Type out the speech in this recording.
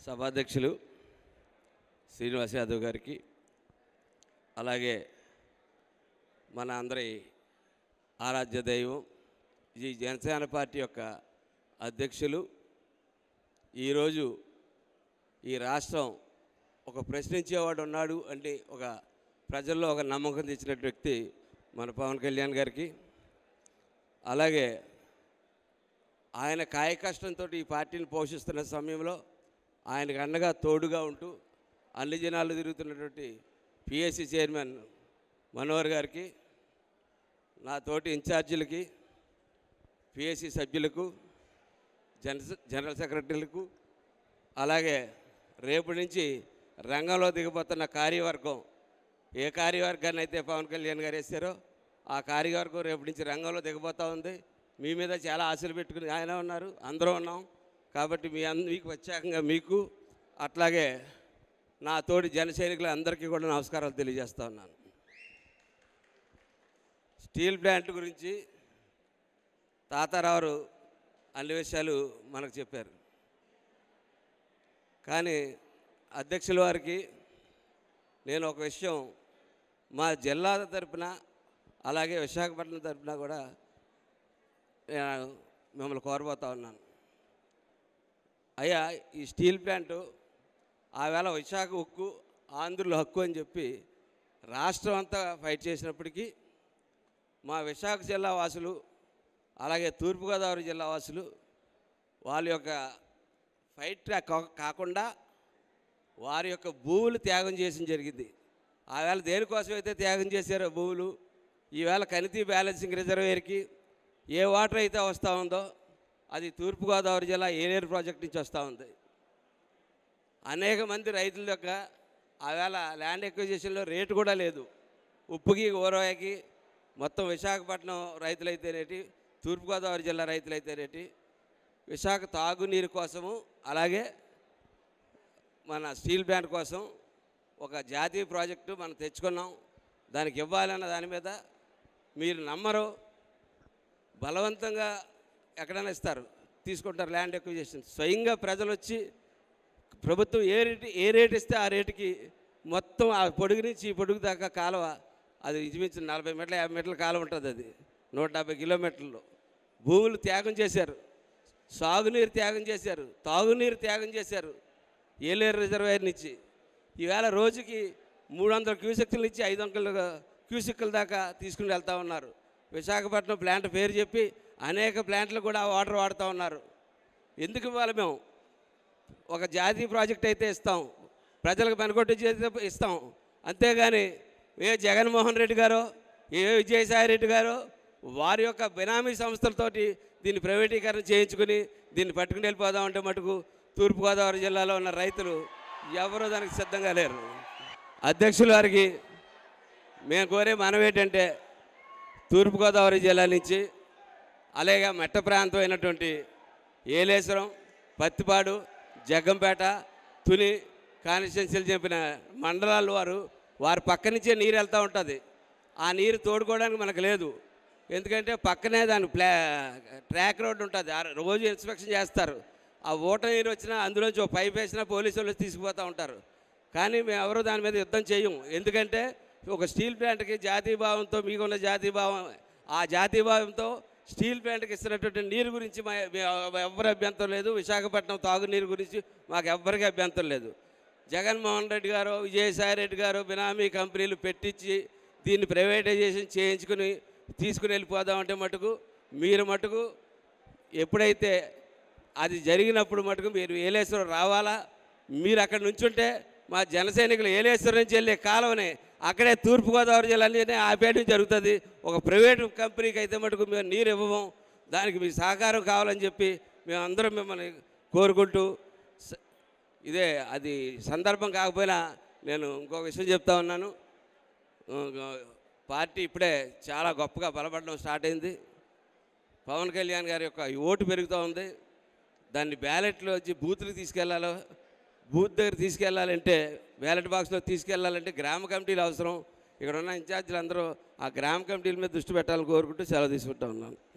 సభాధ్యక్షులు శ్రీనివాస్ యాదవ్ గారికి అలాగే మన అందరి ఆరాధ్య దైవం ఈ జనసేన పార్టీ యొక్క అధ్యక్షులు ఈరోజు ఈ రాష్ట్రం ఒక ప్రశ్నించేవాడు ఉన్నాడు అంటే ఒక ప్రజల్లో ఒక నమ్మకం తెచ్చినట్టు వ్యక్తి మన పవన్ కళ్యాణ్ గారికి అలాగే ఆయన కాయ కష్టంతో ఈ పార్టీని పోషిస్తున్న సమయంలో ఆయనకు అండగా తోడుగా ఉంటూ అన్ని జనాలు తిరుగుతున్నటువంటి పిఎస్సి చైర్మన్ మనోహర్ గారికి నా తోటి ఇన్ఛార్జీలకి పిఎస్సి సభ్యులకు జన జనరల్ సెక్రటరీలకు అలాగే రేపు నుంచి రంగంలో దిగబోతున్న కార్యవర్గం ఏ కార్యవర్గాన్ని అయితే పవన్ కళ్యాణ్ గారు వేస్తారో ఆ కార్యవర్గం రేపు నుంచి రంగంలో దిగబోతూ ఉంది మీ మీద చాలా ఆశలు పెట్టుకుని ఆయన ఉన్నారు అందరూ ఉన్నాం కాబట్టి మీ అంద మీకు ప్రత్యేకంగా మీకు అట్లాగే నా తోటి జన సైనికులు అందరికీ కూడా నమస్కారాలు తెలియజేస్తా ఉన్నాను స్టీల్ ప్లాంట్ గురించి తాతారావు అన్ని విషయాలు మనకు చెప్పారు కానీ అధ్యక్షుల వారికి నేను ఒక విషయం మా జిల్లా తరపున అలాగే విశాఖపట్నం తరపున కూడా నేను మిమ్మల్ని కోరబోతా ఉన్నాను అయ్యా ఈ స్టీల్ ప్లాంటు ఆవేళ విశాఖ ఉక్కు ఆంధ్రుల హక్కు అని చెప్పి రాష్ట్రం అంతా ఫైట్ చేసినప్పటికీ మా విశాఖ జిల్లా వాసులు అలాగే తూర్పుగోదావరి జిల్లా వాసులు వాళ్ళ యొక్క ఫైట్ ట్రాక్ కా- కాకుండా వారి యొక్క భూములు త్యాగం చేసిన జరిగింది ఆవేళ దేనికోసం అయితే త్యాగం చేశారో భూములు ఈవేళ కనితి బ్యాలెన్సింగ్ రిజర్వేయర్కి ఏ వాటర్ అయితే వస్తూ ఉందో అది తూర్పుగోదావరి జిల్లా ఏలేరు ప్రాజెక్ట్ నుంచి వస్తూ ఉంది అనేక మంది రైతుల యొక్క ఆవేళ ల్యాండ్ ఎక్విజిషన్లో రేటు కూడా లేదు ఉప్పుకి ఊరవాయకి మొత్తం విశాఖపట్నం రైతులైతేనేటి తూర్పుగోదావరి జిల్లా రైతులైతేనేటి విశాఖ తాగునీరు కోసము అలాగే మన స్టీల్ ప్లాంట్ కోసం ఒక జాతీయ ప్రాజెక్టు మనం తెచ్చుకున్నాం దానికి ఇవ్వాలన్న దాని మీద మీరు నమ్మరు బలవంతంగా ఎక్కడైనా ఇస్తారు తీసుకుంటారు ల్యాండ్ ఎక్విజిషన్ స్వయంగా ప్రజలు వచ్చి ప్రభుత్వం ఏ రేటు ఏ రేటు ఇస్తే ఆ రేటుకి మొత్తం ఆ పొడుగు నుంచి ఈ పొడుగు దాకా కాలువ అది ఇంచుమించు నలభై మీటర్ల యాభై మీటర్ల కాలువ ఉంటుంది అది నూట డెబ్బై కిలోమీటర్లు భూములు త్యాగం చేశారు సాగునీరు త్యాగం చేశారు తాగునీరు త్యాగం చేశారు ఏలేరు రిజర్వాయర్ నుంచి ఈవేళ రోజుకి మూడు వందల క్యూసెక్కుల నుంచి ఐదు వందల క్యూసెక్కుల దాకా తీసుకుని వెళ్తూ ఉన్నారు విశాఖపట్నం ప్లాంట్ పేరు చెప్పి అనేక ప్లాంట్లు కూడా ఆ వాటర్ వాడుతూ ఉన్నారు ఎందుకు ఇవ్వాలి మేము ఒక జాతీయ ప్రాజెక్ట్ అయితే ఇస్తాం ప్రజలకు పనికొట్టు చేస్తే ఇస్తాం అంతేగాని ఏ జగన్మోహన్ రెడ్డి గారో ఏ విజయసాయి రెడ్డి గారో వారి యొక్క బినామీ సంస్థలతోటి దీన్ని ప్రైవేటీకరణ చేయించుకుని దీన్ని పట్టుకుని వెళ్ళిపోదామంటే మటుకు తూర్పుగోదావరి జిల్లాలో ఉన్న రైతులు ఎవరూ దానికి సిద్ధంగా లేరు అధ్యక్షుల వారికి మేము కోరే మనం ఏంటంటే తూర్పుగోదావరి జిల్లా నుంచి అలాగే మెట్ట ప్రాంతం అయినటువంటి ఏలేశ్వరం పత్తిపాడు జగ్గంపేట తుని కాన్స్టిట్యున్సీలు చెప్పిన మండలాల వారు వారి పక్క నుంచే నీరు వెళ్తూ ఉంటుంది ఆ నీరు తోడుకోవడానికి మనకు లేదు ఎందుకంటే పక్కనే దాని ప్లా ట్రాక్ రోడ్ ఉంటుంది ఆ రోజు ఇన్స్పెక్షన్ చేస్తారు ఆ ఊట నీరు వచ్చినా అందులోంచి ఒక పైప్ వేసినా పోలీసు వాళ్ళు తీసుకుపోతూ ఉంటారు కానీ మేము ఎవరు దాని మీద యుద్ధం చేయం ఎందుకంటే ఒక స్టీల్ ప్లాంట్కి జాతీయ భావంతో మీకున్న జాతీయ భావం ఆ జాతీయ భావంతో స్టీల్ ప్లాంట్కి ఇస్తున్నటువంటి నీరు గురించి మా మేము ఎవ్వరి అభ్యంతరం లేదు విశాఖపట్నం తాగునీరు గురించి మాకు ఎవ్వరికి అభ్యంతరం లేదు జగన్మోహన్ రెడ్డి గారు విజయసాయి రెడ్డి గారు బినామీ కంపెనీలు పెట్టించి దీన్ని ప్రైవేటైజేషన్ చేయించుకుని తీసుకుని వెళ్ళిపోదామంటే మటుకు మీరు మటుకు ఎప్పుడైతే అది జరిగినప్పుడు మటుకు మీరు ఏలేశ్వరం రావాలా మీరు అక్కడ నుంచుంటే మా జన సైనికులు ఏలేశ్వరం నుంచి వెళ్ళే కాలువనే అక్కడే తూర్పుగోదావరి జిల్లాలోనే ఆపేయడం జరుగుతుంది ఒక ప్రైవేటు కంపెనీకి అయితే మటుకు మేము నీరు ఇవ్వము దానికి మీ సహకారం కావాలని చెప్పి మేమందరం మిమ్మల్ని కోరుకుంటూ స- ఇదే అది సందర్భం కాకపోయినా నేను ఇంకొక విషయం చెప్తా ఉన్నాను ఆ, పార్టీ ఇప్పుడే చాలా గొప్పగా బలపడడం స్టార్ట్ అయింది పవన్ కళ్యాణ్ గారి యొక్క ఈ ఓటు పెరుగుతూ ఉంది దాన్ని బ్యాలెట్లో వచ్చి బూత్లకు తీసుకెళ్లాలో బూత్ దగ్గర తీసుకెళ్లాలంటే బ్యాలెట్ బాక్స్లో తీసుకెళ్లాలంటే గ్రామ కమిటీలు అవసరం ఇక్కడ ఉన్న ఇన్ఛార్జీలు అందరూ ఆ గ్రామ కమిటీల మీద దృష్టి పెట్టాలని కోరుకుంటూ సెలవు తీసుకుంటా ఉన్నాను